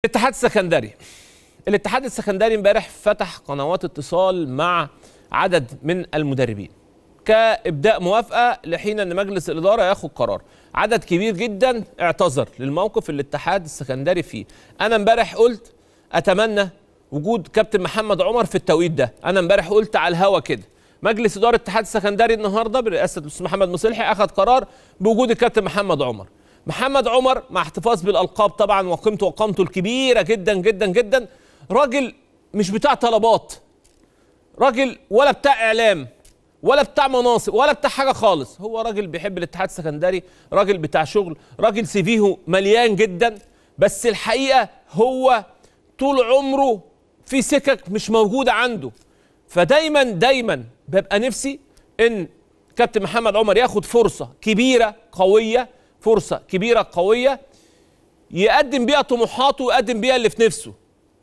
الاتحاد السكندري الاتحاد السكندري امبارح فتح قنوات اتصال مع عدد من المدربين كابداء موافقه لحين ان مجلس الاداره ياخد قرار عدد كبير جدا اعتذر للموقف اللي الاتحاد السكندري فيه انا امبارح قلت اتمنى وجود كابتن محمد عمر في التوقيت ده انا امبارح قلت على الهوا كده مجلس اداره الاتحاد السكندري النهارده برئاسه الاستاذ محمد مصلحي اخذ قرار بوجود الكابتن محمد عمر محمد عمر مع احتفاظ بالالقاب طبعا وقيمته وقامته الكبيره جدا جدا جدا راجل مش بتاع طلبات راجل ولا بتاع اعلام ولا بتاع مناصب ولا بتاع حاجه خالص هو راجل بيحب الاتحاد السكندري راجل بتاع شغل راجل سيفيه مليان جدا بس الحقيقه هو طول عمره في سكك مش موجوده عنده فدايما دايما ببقى نفسي ان كابتن محمد عمر ياخد فرصه كبيره قويه فرصه كبيره قويه يقدم بيها طموحاته ويقدم بيها اللي في نفسه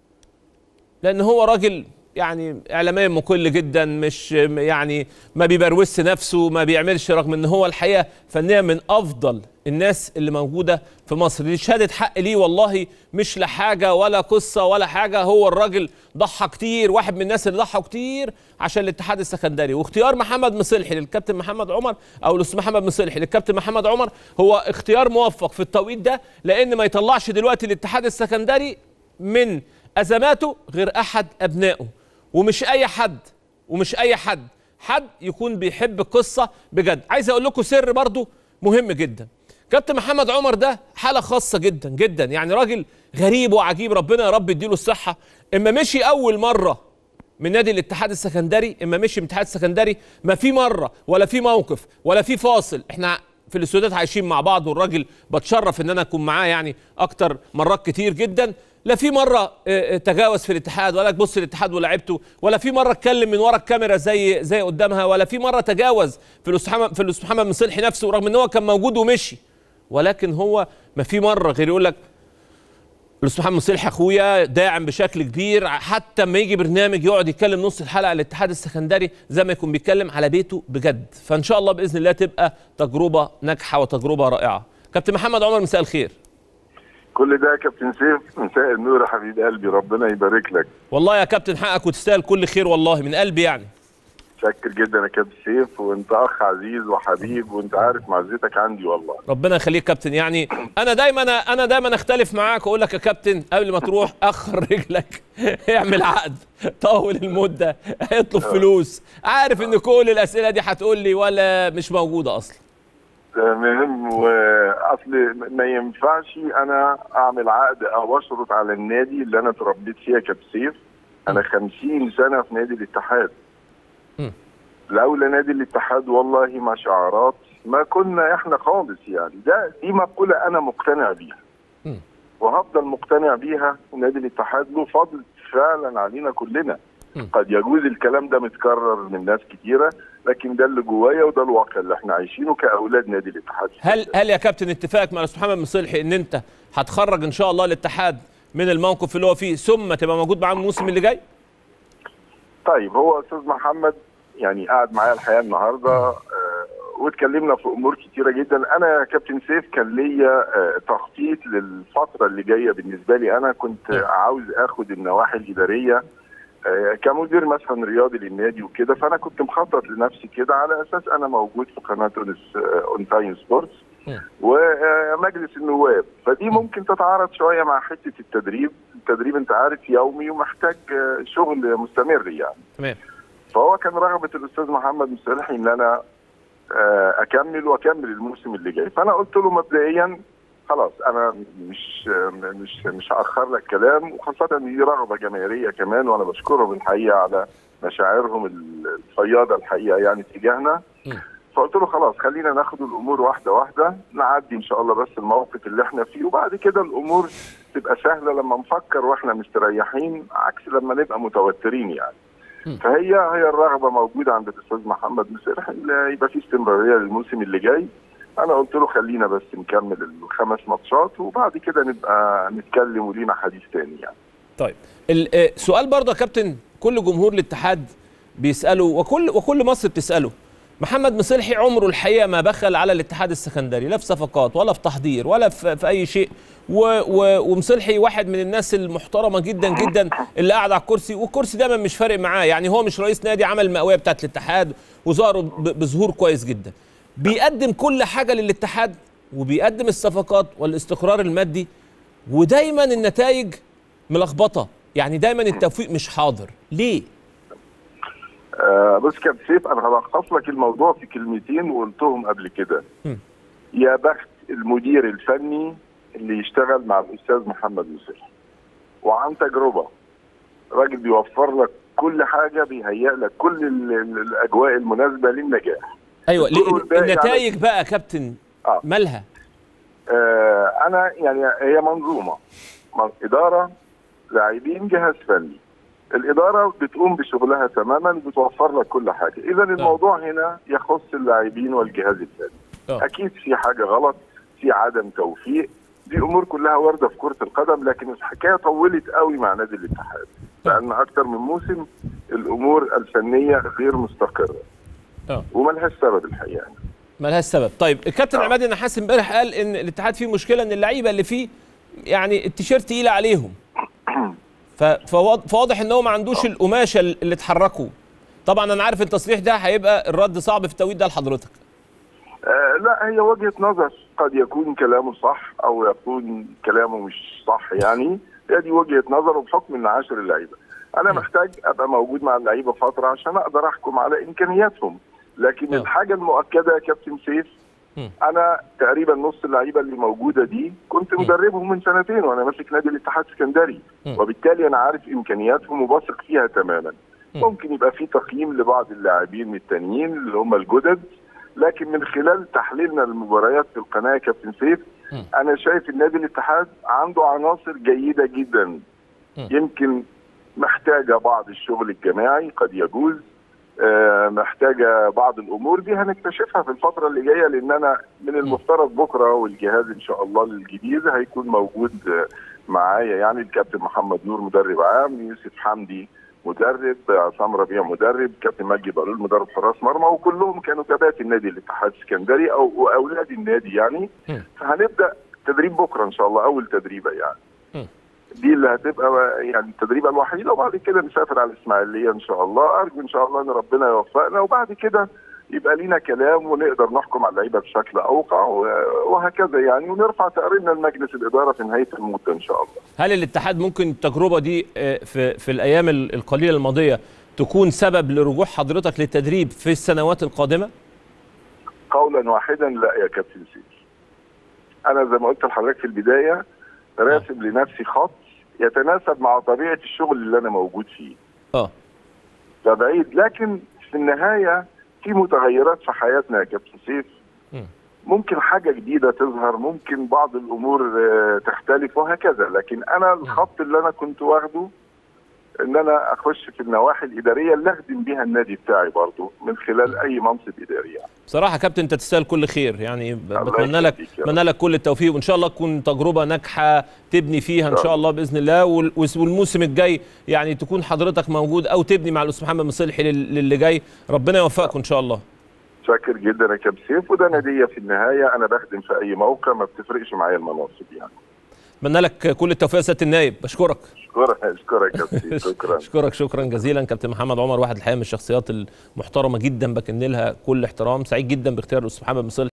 لان هو راجل يعني اعلاميا مقل جدا مش يعني ما بيبروس نفسه ما بيعملش رغم ان هو الحقيقه فنيا من افضل الناس اللي موجوده في مصر دي شهاده حق ليه والله مش لحاجه ولا قصه ولا حاجه هو الراجل ضحى كتير واحد من الناس اللي ضحوا كتير عشان الاتحاد السكندري واختيار محمد مصلحي للكابتن محمد عمر او الاستاذ محمد مصلحي للكابتن محمد عمر هو اختيار موفق في التوقيت ده لان ما يطلعش دلوقتي الاتحاد السكندري من ازماته غير احد ابنائه ومش اي حد ومش اي حد حد يكون بيحب القصه بجد عايز اقول لكم سر برضو مهم جدا كابتن محمد عمر ده حاله خاصه جدا جدا يعني راجل غريب وعجيب ربنا يا رب يديله الصحه اما مشي اول مره من نادي الاتحاد السكندري اما مشي من الاتحاد السكندري ما في مره ولا في موقف ولا في فاصل احنا في الاستوديوهات عايشين مع بعض والراجل بتشرف ان انا اكون معاه يعني اكتر مرات كتير جدا لا في مره تجاوز في الاتحاد ولا بص الاتحاد ولاعيبته ولا في مره اتكلم من ورا الكاميرا زي زي قدامها ولا في مره تجاوز في الاستاذ محمد في الاستاذ محمد مصلحي نفسه رغم ان هو كان موجود ومشي ولكن هو ما في مره غير يقول لك الاستاذ محمد مصلحي اخويا داعم بشكل كبير حتى لما يجي برنامج يقعد يتكلم نص الحلقه على الاتحاد السكندري زي ما يكون بيتكلم على بيته بجد فان شاء الله باذن الله تبقى تجربه ناجحه وتجربه رائعه كابتن محمد عمر مساء الخير كل ده يا كابتن سيف مساء النور يا حبيب قلبي ربنا يبارك لك والله يا كابتن حقك وتستاهل كل خير والله من قلبي يعني شكر جدا يا كابتن سيف وانت اخ عزيز وحبيب وانت عارف معزتك عندي والله ربنا يخليك كابتن يعني انا دايما انا دايما اختلف معاك واقول لك يا كابتن قبل ما تروح اخر رجلك اعمل عقد طول المده اطلب فلوس عارف ان كل الاسئله دي هتقول لي ولا مش موجوده اصلا تمام واصل ما ينفعش انا اعمل عقد او اشرط على النادي اللي انا اتربيت فيها كبسيف انا 50 سنه في نادي الاتحاد م. لولا نادي الاتحاد والله ما شعارات ما كنا احنا خالص يعني ده دي مقوله انا مقتنع بيها م. وهفضل مقتنع بيها نادي الاتحاد له فضل فعلا علينا كلنا قد يجوز الكلام ده متكرر من ناس كتيره لكن ده اللي جوايا وده الواقع اللي احنا عايشينه كاولاد نادي الاتحاد هل هل يا كابتن اتفاقك مع الاستاذ محمد مصلحي ان انت هتخرج ان شاء الله الاتحاد من الموقف اللي هو فيه ثم تبقى موجود معاه الموسم اللي جاي؟ طيب هو استاذ محمد يعني قعد معايا الحقيقه النهارده آه واتكلمنا في امور كتيره جدا انا يا كابتن سيف كان ليا آه تخطيط للفتره اللي جايه بالنسبه لي انا كنت عاوز اخد النواحي الاداريه كمدير مثلا رياضي للنادي وكده فانا كنت مخطط لنفسي كده على اساس انا موجود في قناه اون تايم سبورتس ومجلس النواب فدي ممكن تتعارض شويه مع حته التدريب التدريب انت عارف يومي ومحتاج شغل مستمر يعني تمام فهو كان رغبه الاستاذ محمد مصلحي ان انا اكمل واكمل الموسم اللي جاي فانا قلت له مبدئيا خلاص انا مش مش مش هاخر لك كلام وخاصه ان دي رغبه جماهيريه كمان وانا بشكرهم الحقيقه على مشاعرهم الفياضه الحقيقه يعني تجاهنا فقلت له خلاص خلينا ناخد الامور واحده واحده نعدي ان شاء الله بس الموقف اللي احنا فيه وبعد كده الامور تبقى سهله لما نفكر واحنا مستريحين عكس لما نبقى متوترين يعني فهي هي الرغبه موجوده عند الاستاذ محمد مسرح يبقى في استمراريه للموسم اللي جاي انا قلت له خلينا بس نكمل الخمس ماتشات وبعد كده نبقى نتكلم ولينا حديث تاني يعني طيب السؤال برضه يا كابتن كل جمهور الاتحاد بيساله وكل وكل مصر بتساله محمد مصلحي عمره الحقيقه ما بخل على الاتحاد السكندري لا في صفقات ولا في تحضير ولا في, في اي شيء و و ومصلحي واحد من الناس المحترمه جدا جدا اللي قاعد على الكرسي والكرسي دايما مش فارق معاه يعني هو مش رئيس نادي عمل المئويه بتاعت الاتحاد وظهروا ب- بظهور كويس جدا بيقدم كل حاجه للاتحاد وبيقدم الصفقات والاستقرار المادي ودايما النتائج ملخبطه يعني دايما التوفيق مش حاضر ليه آه بص كابتن سيف انا هلخص لك الموضوع في كلمتين وقلتهم قبل كده مم. يا بخت المدير الفني اللي يشتغل مع الاستاذ محمد يوسف وعن تجربه راجل بيوفر لك كل حاجه بيهيئ لك كل ال- ال- الاجواء المناسبه للنجاح ايوه الدور ليه الباقي على- النتائج بقى يا كابتن آه. مالها آه انا يعني هي منظومه من- اداره لاعبين جهاز فني الاداره بتقوم بشغلها تماما بتوفر لك كل حاجه اذا الموضوع هنا يخص اللاعبين والجهاز الفني آه. اكيد في حاجه غلط في عدم توفيق دي امور كلها وارده في كره القدم لكن الحكايه طولت قوي مع نادي الاتحاد لان اكتر من موسم الامور الفنيه غير مستقره اه وملهاش سبب الحقيقه مالهاش سبب طيب الكابتن آه. عماد النحاس امبارح قال ان الاتحاد فيه مشكله ان اللعيبه اللي فيه يعني التيشيرت تقيل عليهم ف- فواض- فواضح ان هو ما عندوش القماشه اللي اتحركوا طبعا انا عارف التصريح ده هيبقى الرد صعب في التوقيت ده لحضرتك آه لا هي وجهه نظر قد يكون كلامه صح او يكون كلامه مش صح يعني هي دي وجهه نظر وبحكم ان عاشر اللعيبه انا محتاج ابقى موجود مع اللعيبه فتره عشان اقدر احكم على امكانياتهم لكن آه. الحاجه المؤكده يا كابتن سيف مم. انا تقريبا نص اللعيبه اللي موجوده دي كنت مدربهم من سنتين وانا ماسك نادي الاتحاد السكندري مم. وبالتالي انا عارف امكانياتهم وبثق فيها تماما مم. ممكن يبقى في تقييم لبعض اللاعبين التانيين اللي هم الجدد لكن من خلال تحليلنا للمباريات في القناه يا كابتن سيف مم. انا شايف النادي الاتحاد عنده عناصر جيده جدا مم. يمكن محتاجه بعض الشغل الجماعي قد يجوز آه، محتاجه بعض الامور دي هنكتشفها في الفتره اللي جايه لان انا من المفترض بكره والجهاز ان شاء الله الجديد هيكون موجود آه، معايا يعني الكابتن محمد نور مدرب عام يوسف حمدي مدرب عصام ربيع مدرب كابتن مجدي بقلول مدرب حراس مرمى وكلهم كانوا كباتن النادي الاتحاد السكندري او اولاد النادي يعني مم. فهنبدا تدريب بكره ان شاء الله اول تدريبه يعني مم. دي اللي هتبقى يعني التدريبه الوحيده وبعد كده نسافر على الاسماعيليه ان شاء الله ارجو ان شاء الله ان ربنا يوفقنا وبعد كده يبقى لينا كلام ونقدر نحكم على اللعيبه بشكل اوقع و- وهكذا يعني ونرفع تقريرنا لمجلس الاداره في نهايه المده ان شاء الله. هل الاتحاد ممكن التجربه دي آه، في في الايام ال- القليله الماضيه تكون سبب لرجوع حضرتك للتدريب في السنوات القادمه قولا واحدا لا يا كابتن سيف. انا زي ما قلت لحضرتك في البدايه راسم لنفسي خط يتناسب مع طبيعه الشغل اللي انا موجود فيه. اه ده بعيد لكن في النهايه في متغيرات في حياتنا يا كابتن سيف مم. ممكن حاجه جديده تظهر ممكن بعض الامور آه، تختلف وهكذا لكن انا الخط اللي انا كنت واخده ان انا اخش في النواحي الاداريه اللي اخدم بيها النادي بتاعي برضه من خلال اي منصب اداري يعني. بصراحه يا كابتن انت تستاهل كل خير يعني ب- الله بتمنى لك يخليك يا رب. بتمنى لك كل التوفيق وان شاء الله تكون تجربه ناجحه تبني فيها ان شاء الله باذن الله وال- والموسم الجاي يعني تكون حضرتك موجود او تبني مع الاستاذ محمد مصلحي لل- للي جاي ربنا يوفقكم ان شاء الله شاكر جدا يا كابتن سيف وده ناديه في النهايه انا بخدم في اي موقع ما بتفرقش معايا المناصب يعني. اتمنى لك كل التوفيق يا سياده النائب بشكرك اشكرك اشكرك يا كابتن سيف شكرا. اشكرك شكرا جزيلا كابتن محمد عمر واحد الحقيقه من الشخصيات المحترمه جدا بكن لها كل احترام سعيد جدا باختيار الاستاذ محمد مصلحي